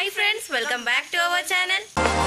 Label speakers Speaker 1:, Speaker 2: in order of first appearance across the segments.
Speaker 1: hi friends welcome back to our channel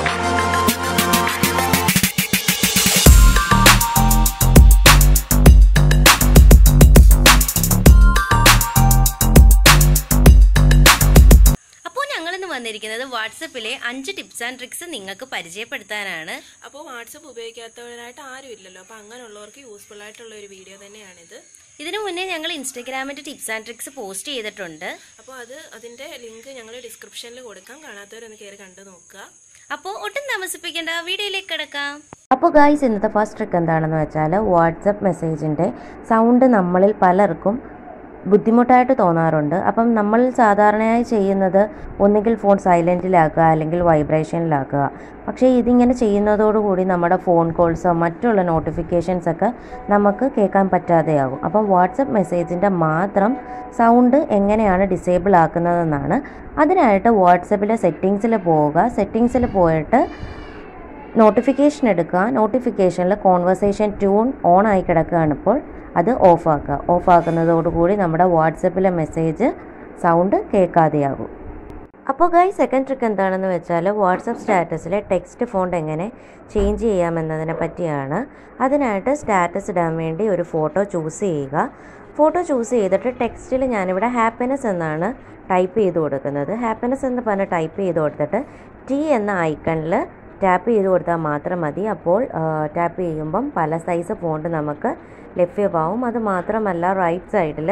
Speaker 1: അപ്പോൾ ഞങ്ങളിന്ന് വന്നിരിക്കുന്നത് വാട്സപ്പിലെ അഞ്ച് ടിപ്സ് ആൻഡ് ട്രിക്സ് നിങ്ങൾക്ക് പരിചയപ്പെടുത്താനാണ്
Speaker 2: അപ്പോൾ വാട്സപ്പ് ഉപയോഗിക്കാത്തവരായിട്ട് ആരും ഇല്ലല്ലോ അപ്പോൾ അങ്ങനെയുള്ളവർക്ക് യൂസ്ഫുൾ ആയിട്ടുള്ള ഒരു വീഡിയോ തന്നെയാണിത്
Speaker 1: ഇതിനു മുന്നേ ഞങ്ങൾ ഇൻസ്റ്റഗ്രാമിന്റെ ടിപ്സ് ആൻഡ് ട്രിക്സ് പോസ്റ്റ് ചെയ്തിട്ടുണ്ട്
Speaker 2: അപ്പോൾ അത് അതിൻ്റെ ലിങ്ക് ഞങ്ങൾ ഡിസ്ക്രിപ്ഷനിൽ കൊടുക്കാം കാണാത്തവരൊന്ന് കയറി കണ്ടു നോക്കുക
Speaker 1: അപ്പോൾ ഒട്ടും താമസിപ്പിക്കേണ്ട വീഡിയോയിലേക്ക് കിടക്കാം
Speaker 3: അപ്പോൾ ഗായ്സ് ഇന്നത്തെ ഫസ്റ്റ് ട്രിക്ക് എന്താണെന്ന് വെച്ചാൽ വാട്സപ്പ് മെസ്സേജിൻ്റെ സൗണ്ട് നമ്മളിൽ പലർക്കും ബുദ്ധിമുട്ടായിട്ട് തോന്നാറുണ്ട് അപ്പം നമ്മൾ സാധാരണയായി ചെയ്യുന്നത് ഒന്നുകിൽ ഫോൺ സൈലൻറ്റിലാക്കുക അല്ലെങ്കിൽ വൈബ്രേഷനിലാക്കുക പക്ഷേ ഇതിങ്ങനെ ചെയ്യുന്നതോടുകൂടി നമ്മുടെ ഫോൺ കോൾസോ മറ്റുള്ള നോട്ടിഫിക്കേഷൻസ് ഒക്കെ നമുക്ക് കേൾക്കാൻ പറ്റാതെയാകും അപ്പം വാട്സപ്പ് മെസ്സേജിൻ്റെ മാത്രം സൗണ്ട് എങ്ങനെയാണ് ഡിസേബിൾ ആക്കുന്നതെന്നാണ് അതിനായിട്ട് വാട്സപ്പിലെ സെറ്റിങ്സിൽ പോവുക സെറ്റിങ്സിൽ പോയിട്ട് നോട്ടിഫിക്കേഷൻ എടുക്കുക നോട്ടിഫിക്കേഷനിൽ കോൺവെർസേഷൻ ട്യൂൺ ഓൺ ആയി കിടക്കുകയാണ് ഇപ്പോൾ അത് ഓഫാക്കുക ഓഫാക്കുന്നതോടുകൂടി നമ്മുടെ വാട്സപ്പിലെ മെസ്സേജ് സൗണ്ട് കേൾക്കാതെയാകും അപ്പോൾ ഗായ് സെക്കൻഡ് ട്രിക്ക് എന്താണെന്ന് വെച്ചാൽ വാട്സപ്പ് സ്റ്റാറ്റസിലെ ടെക്സ്റ്റ് ഫോണ്ട് എങ്ങനെ ചേഞ്ച് ചെയ്യാമെന്നതിനെ പറ്റിയാണ് അതിനായിട്ട് സ്റ്റാറ്റസ് ഇടാൻ വേണ്ടി ഒരു ഫോട്ടോ ചൂസ് ചെയ്യുക ഫോട്ടോ ചൂസ് ചെയ്തിട്ട് ടെക്സ്റ്റിൽ ഞാനിവിടെ ഹാപ്പിനെസ് എന്നാണ് ടൈപ്പ് ചെയ്ത് കൊടുക്കുന്നത് ഹാപ്പിനെസ് എന്ന് പറഞ്ഞ് ടൈപ്പ് ചെയ്ത് കൊടുത്തിട്ട് ടി എന്ന ഐക്കണിൽ ടാപ്പ് ചെയ്ത് കൊടുത്താൽ മാത്രം മതി അപ്പോൾ ടാപ്പ് ചെയ്യുമ്പം പല സൈസ് ഫോണ്ട് നമുക്ക് ലഭ്യമാവും അത് മാത്രമല്ല റൈറ്റ് സൈഡിൽ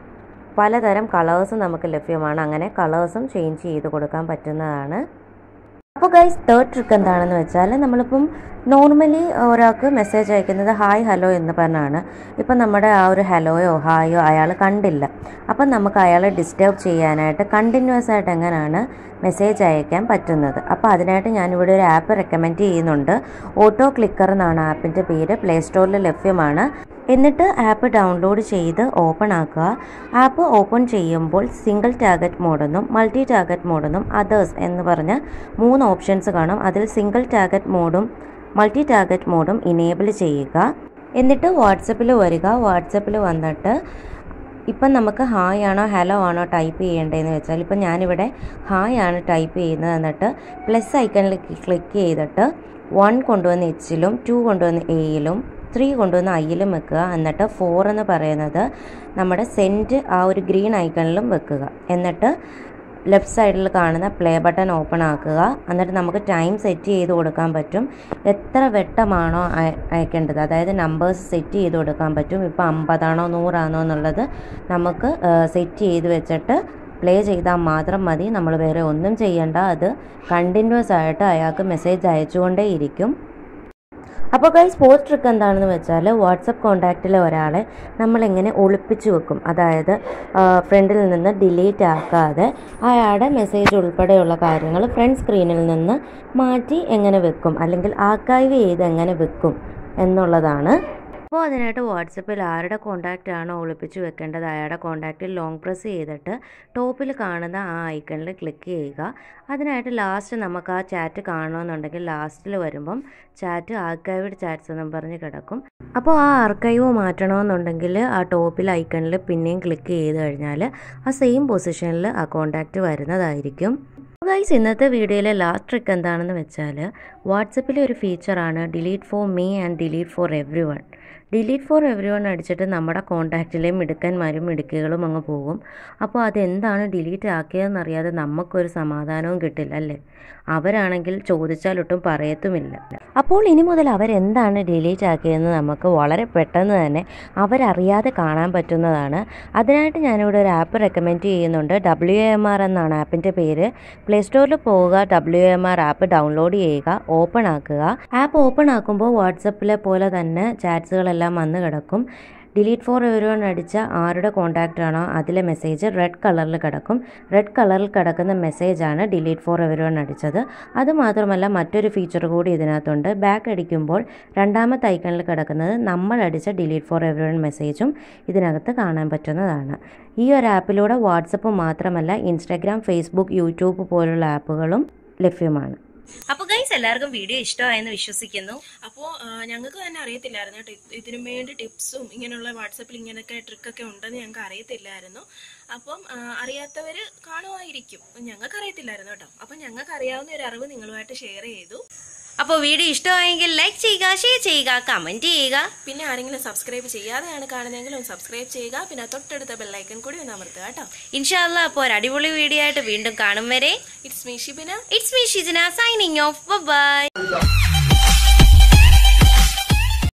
Speaker 3: പലതരം കളേഴ്സ് നമുക്ക് ലഭ്യമാണ് അങ്ങനെ കളേഴ്സും ചേഞ്ച് ചെയ്ത് കൊടുക്കാൻ പറ്റുന്നതാണ് അപ്പോൾ ഗൈസ് തേർഡ് ട്രിക്ക് എന്താണെന്ന് വെച്ചാൽ നമ്മളിപ്പം നോർമലി ഒരാൾക്ക് മെസ്സേജ് അയക്കുന്നത് ഹായ് ഹലോ എന്ന് പറഞ്ഞാണ് ഇപ്പം നമ്മുടെ ആ ഒരു ഹലോയോ ഹായോ അയാൾ കണ്ടില്ല അപ്പം നമുക്ക് അയാളെ ഡിസ്റ്റർബ് ചെയ്യാനായിട്ട് കണ്ടിന്യൂസ് ആയിട്ട് എങ്ങനെയാണ് മെസ്സേജ് അയക്കാൻ പറ്റുന്നത് അപ്പോൾ അതിനായിട്ട് ഞാനിവിടെ ഒരു ആപ്പ് റെക്കമെൻഡ് ചെയ്യുന്നുണ്ട് ഓട്ടോ ക്ലിക്കർ എന്നാണ് ആപ്പിൻ്റെ പേര് പ്ലേ സ്റ്റോറിൽ ലഭ്യമാണ് എന്നിട്ട് ആപ്പ് ഡൗൺലോഡ് ചെയ്ത് ഓപ്പൺ ആക്കുക ആപ്പ് ഓപ്പൺ ചെയ്യുമ്പോൾ സിംഗിൾ ടാർഗറ്റ് മോഡെന്നും മൾട്ടി ടാർഗറ്റ് മോഡെന്നും അതേഴ്സ് എന്ന് പറഞ്ഞ മൂന്ന് ഓപ്ഷൻസ് കാണും അതിൽ സിംഗിൾ ടാർഗറ്റ് മോഡും മൾട്ടി ടാർഗറ്റ് മോഡും ഇനേബിൾ ചെയ്യുക എന്നിട്ട് വാട്സപ്പിൽ വരിക വാട്സപ്പിൽ വന്നിട്ട് ഇപ്പം നമുക്ക് ഹായ് ആണോ ഹലോ ആണോ ടൈപ്പ് ചെയ്യേണ്ടതെന്ന് വെച്ചാൽ ഇപ്പം ഞാനിവിടെ ഹായ് ആണ് ടൈപ്പ് ചെയ്യുന്നത് എന്നിട്ട് പ്ലസ് ഐക്കണിൽ ക്ലിക്ക് ചെയ്തിട്ട് വൺ കൊണ്ടുവന്ന് എച്ചിലും ടു കൊണ്ടുവന്ന് എയിലും ത്രീ കൊണ്ടുവന്ന് ഐയിലും വെക്കുക എന്നിട്ട് ഫോർ എന്ന് പറയുന്നത് നമ്മുടെ സെൻറ്റ് ആ ഒരു ഗ്രീൻ ഐക്കണിലും വെക്കുക എന്നിട്ട് ലെഫ്റ്റ് സൈഡിൽ കാണുന്ന പ്ലേ ബട്ടൺ ഓപ്പൺ ആക്കുക എന്നിട്ട് നമുക്ക് ടൈം സെറ്റ് ചെയ്ത് കൊടുക്കാൻ പറ്റും എത്ര വെട്ടമാണോ അയ- അയക്കേണ്ടത് അതായത് നമ്പേഴ്സ് സെറ്റ് ചെയ്ത് കൊടുക്കാൻ പറ്റും ഇപ്പോൾ അമ്പതാണോ നൂറാണോ എന്നുള്ളത് നമുക്ക് സെറ്റ് ചെയ്ത് വെച്ചിട്ട് പ്ലേ ചെയ്താൽ മാത്രം മതി നമ്മൾ വേറെ ഒന്നും ചെയ്യേണ്ട അത് കണ്ടിന്യൂസ് ആയിട്ട് അയാൾക്ക് മെസ്സേജ് അയച്ചുകൊണ്ടേയിരിക്കും അപ്പോൾ ഗൈസ് ഫോർത്ത് ട്രിക്ക് എന്താണെന്ന് വെച്ചാൽ വാട്സപ്പ് കോൺടാക്റ്റിലെ ഒരാളെ നമ്മളെങ്ങനെ ഒളിപ്പിച്ച് വെക്കും അതായത് ഫ്രണ്ടിൽ നിന്ന് ഡിലീറ്റ് ആക്കാതെ അയാളുടെ മെസ്സേജ് ഉൾപ്പെടെയുള്ള കാര്യങ്ങൾ ഫ്രണ്ട് സ്ക്രീനിൽ നിന്ന് മാറ്റി എങ്ങനെ വെക്കും അല്ലെങ്കിൽ ആർക്കൈവ് ചെയ്ത് എങ്ങനെ വെക്കും എന്നുള്ളതാണ് അപ്പോൾ അതിനായിട്ട് വാട്സപ്പിൽ ആരുടെ കോൺടാക്റ്റ് ആണോ ഒളിപ്പിച്ച് വെക്കേണ്ടത് അയാളുടെ കോൺടാക്റ്റിൽ ലോങ് പ്രസ് ചെയ്തിട്ട് ടോപ്പിൽ കാണുന്ന ആ ഐക്കണിൽ ക്ലിക്ക് ചെയ്യുക അതിനായിട്ട് ലാസ്റ്റ് നമുക്ക് ആ ചാറ്റ് കാണണമെന്നുണ്ടെങ്കിൽ ലാസ്റ്റിൽ വരുമ്പം ചാറ്റ് ആർക്കൈവ്ഡ് ചാറ്റ്സ് എന്നും പറഞ്ഞ് കിടക്കും അപ്പോൾ ആ ആർക്കൈവ് മാറ്റണമെന്നുണ്ടെങ്കിൽ ആ ടോപ്പിൽ ഐക്കണിൽ പിന്നെയും ക്ലിക്ക് ചെയ്ത് കഴിഞ്ഞാൽ ആ സെയിം പൊസിഷനിൽ ആ കോൺടാക്റ്റ് വരുന്നതായിരിക്കും ഗൈസ് ഇന്നത്തെ വീഡിയോയിലെ ലാസ്റ്റ് ട്രിക്ക് എന്താണെന്ന് വെച്ചാൽ വാട്സപ്പിലെ ഒരു ഫീച്ചറാണ് delete for me and delete for everyone delete for everyone അടിച്ചിട്ട് നമ്മുടെ കോൺടാക്റ്റിലെ മിടുക്കന്മാരും മിടുക്കികളും അങ്ങ് പോകും അപ്പോൾ അതെന്താണ് ഡിലീറ്റ് ആക്കിയതെന്നറിയാതെ നമുക്കൊരു സമാധാനവും കിട്ടില്ല അല്ലേ അവരാണെങ്കിൽ ചോദിച്ചാലൊട്ടും പറയത്തുമില്ല അപ്പോൾ ഇനി മുതൽ അവരെന്താണ് ഡിലീറ്റ് ആക്കിയതെന്ന് നമുക്ക് വളരെ പെട്ടെന്ന് തന്നെ അവരറിയാതെ കാണാൻ പറ്റുന്നതാണ് അതിനായിട്ട് ഞാനിവിടെ ഒരു ആപ്പ് റെക്കമെൻഡ് ചെയ്യുന്നുണ്ട് ഡബ്ല്യു എം ആർ എന്നാണ് ആപ്പിൻ്റെ പേര് പ്ലേ സ്റ്റോറിൽ പോവുക W M R app download ചെയ്യുക ഓപ്പൺ ആക്കുക ആപ്പ് ഓപ്പൺ ആക്കുമ്പോൾ വാട്സപ്പിലെ പോലെ തന്നെ ചാറ്റ്സുകളെല്ലാം വന്ന് കിടക്കും ഡിലീറ്റ് ഫോർ എവരി വൺ അടിച്ച ആരുടെ കോൺടാക്റ്റ് ആണോ അതിലെ മെസ്സേജ് റെഡ് കളറിൽ കിടക്കും റെഡ് കളറിൽ കിടക്കുന്ന മെസ്സേജാണ് ഡിലീറ്റ് ഫോർ എവരി വൺ അടിച്ചത് അതുമാത്രമല്ല മറ്റൊരു ഫീച്ചർ കൂടി ഇതിനകത്തുണ്ട് ബാക്ക് അടിക്കുമ്പോൾ രണ്ടാമത്തെ ഐക്കണിൽ കിടക്കുന്നത് നമ്മൾ അടിച്ച ഡിലീറ്റ് ഫോർ എവരി വൺ മെസ്സേജും ഇതിനകത്ത് കാണാൻ പറ്റുന്നതാണ് ഈ ഒരു ആപ്പിലൂടെ വാട്സപ്പ് മാത്രമല്ല ഇൻസ്റ്റാഗ്രാം ഫേസ്ബുക്ക് യൂട്യൂബ് പോലുള്ള ആപ്പുകളും ലഭ്യമാണ്
Speaker 1: അപ്പോൾ ഗൈസ് ഫ്രണ്ട്സ് എല്ലാവർക്കും വീഡിയോ ഇഷ്ടമായെന്ന് വിശ്വസിക്കുന്നു
Speaker 2: അപ്പോൾ ഞങ്ങൾക്ക് തന്നെ അറിയത്തില്ലായിരുന്നു കേട്ടോ ഇത് ഇതിനും വേണ്ടി ടിപ്സും ഇങ്ങനെയുള്ള വാട്സപ്പിൽ ഇങ്ങനെയൊക്കെ ട്രിക്കൊക്കെ ഉണ്ടെന്ന് ഞങ്ങൾക്ക് അറിയത്തില്ലായിരുന്നു അപ്പം ആ, അറിയാത്തവര് കാണുമായിരിക്കും ഞങ്ങൾക്ക് അറിയത്തില്ലായിരുന്നു കേട്ടോ അപ്പം ഞങ്ങൾക്ക് അറിയാവുന്ന ഒരു അറിവ് നിങ്ങളുമായിട്ട് ഷെയർ ചെയ്തു
Speaker 1: അപ്പോൾ വീഡിയോ ഇഷ്ടമായെങ്കിൽ ലൈക്ക് ചെയ്യുക ഷെയർ ചെയ്യുക കമന്റ് ചെയ്യുക
Speaker 2: പിന്നെ ആരെങ്കിലും സബ്സ്ക്രൈബ് ചെയ്യാതെയാണ് കാണുന്നതെങ്കിൽ ഒന്ന് സബ്സ്ക്രൈബ് ചെയ്യുക പിന്നെ തൊട്ടടുത്ത ബെല്ലൈക്കൺ കൂടി ഒന്ന് അമർത്തുക കേട്ടോ
Speaker 1: ഇൻഷാല്ല അപ്പോൾ ഒരു അടിപൊളി വീഡിയോ ആയിട്ട് വീണ്ടും കാണും വരെ
Speaker 2: it's me Shibina
Speaker 1: it's me Shijana signing off by